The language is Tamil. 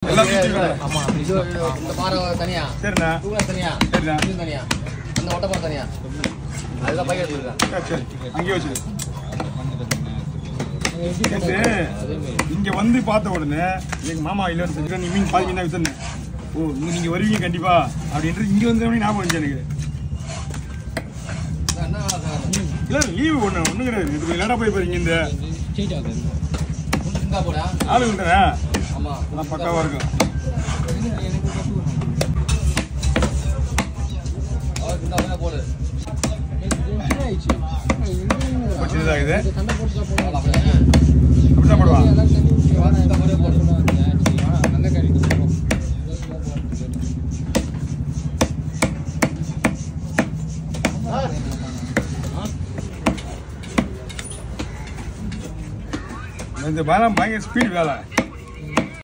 எல்லாத்தையும் தூக்கி விடு. ஆமா இது இந்த பாறை தனியா சரிண்ணா தூங்க தனியா சரிண்ணா இது தனியா அந்த ஒட்டப்பாறை தனியா அதுதான் பையன் எடுத்துருக்கேன் சரி, சரி அங்கேயே வச்சு இங்க வந்து பார்த்த உடனே எங்க மாமா இல்லைன்னு சொல்லிட்டு நீ மீன் பாதி என்ன வித்துனேன் ஓ இங்க நீங்க வருவீங்க கண்டிப்பா அப்படின்ட்டு இங்க வந்து ஞாபகம் வந்துச்சு எனக்கு என்ன வேலை சார் இல்ல லீவு ஒண்ணு ஒண்ணு கிடையாது இது லேட்டா போய் பாருங்க இந்த இருந்தா போடா ஆளு விட்டுறேன் ஆமா அதான் பக்காவா இருக்கும் அவர் இருந்தா போடா போடு கொஞ்சம் இதாகுது சண்டை போட்டு போடலாம் அப்படியே அப்படிதான் போடுவான் இந்த மாதிரியே போடு இந்த பாலம் பயங்கர ஸ்பீடு வேலை